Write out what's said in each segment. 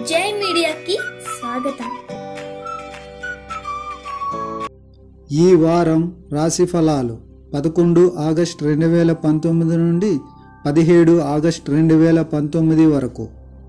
జై మీడియాకి స్వాగతం ఈ వారం రాశి ఫలాలు పదకొండు ఆగస్ట్ రెండు వేల పంతొమ్మిది నుండి పదిహేడు ఆగస్ట్ రెండు వేల పంతొమ్మిది వరకు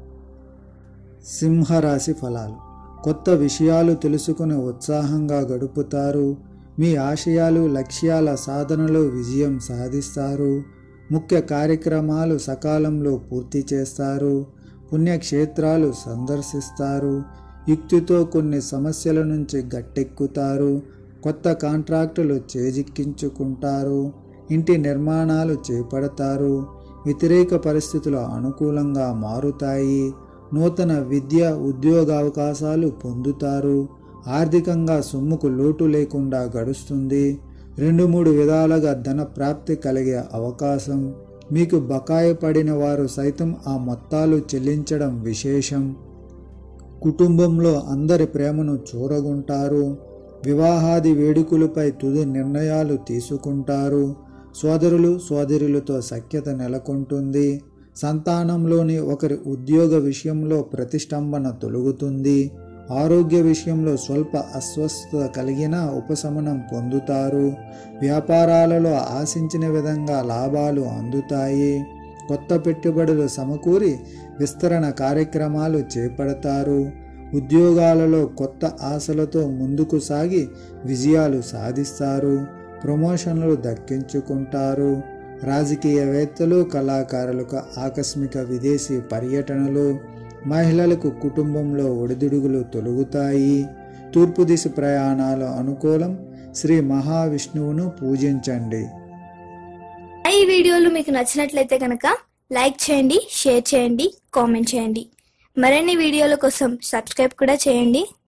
సింహరాశి ఫలాలు కొత్త విషయాలు తెలుసుకుని ఉత్సాహంగా గడుపుతారు మీ ఆశయాలు లక్ష్యాల సాధనలో విజయం సాధిస్తారు ముఖ్య కార్యక్రమాలు సకాలంలో పూర్తి చేస్తారు పుణ్యక్షేత్రాలు సందర్శిస్తారు యుక్తితో కొన్ని సమస్యల నుంచి గట్టెక్కుతారు కొత్త కాంట్రాక్టులు చేజిక్కించుకుంటారు ఇంటి నిర్మాణాలు చేపడతారు వ్యతిరేక పరిస్థితులు అనుకూలంగా మారుతాయి నూతన విద్య ఉద్యోగావకాశాలు పొందుతారు ఆర్థికంగా సొమ్ముకు లోటు లేకుండా గడుస్తుంది రెండు మూడు విధాలుగా ధన ప్రాప్తి కలిగే అవకాశం మీకు బకాయి పడిన వారు సైతం ఆ మొత్తాలు చెల్లించడం విశేషం కుటుంబంలో అందరి ప్రేమను చూరగుంటారు వివాహాది వేడుకలపై తుది నిర్ణయాలు తీసుకుంటారు సోదరులు సోదరులతో సఖ్యత నెలకొంటుంది సంతానంలోని ఒకరి ఉద్యోగ విషయంలో ప్రతిష్టంభన తొలగుతుంది ఆరోగ్య విషయంలో స్వల్ప అస్వస్థత కలిగిన ఉపశమనం పొందుతారు వ్యాపారాలలో ఆశించిన విధంగా లాభాలు అందుతాయి కొత్త పెట్టుబడులు సమకూరి విస్తరణ కార్యక్రమాలు చేపడతారు ఉద్యోగాలలో కొత్త ఆశలతో ముందుకు సాగి విజయాలు సాధిస్తారు ప్రమోషన్లు దక్కించుకుంటారు రాజకీయవేత్తలు కళాకారులకు ఆకస్మిక విదేశీ పర్యటనలు మహిళలకు కుటుంబంలో ఒడిదుడుగులు తొలగుతాయి తూర్పు దిశ ప్రయాణాలు అనుకూలం శ్రీ మహావిష్ణువును పూజించండి ఈ వీడియోలు మీకు నచ్చినట్లయితే కనుక లైక్ చేయండి షేర్ చేయండి కామెంట్ చేయండి మరిన్ని వీడియోల కోసం సబ్స్క్రైబ్ కూడా చేయండి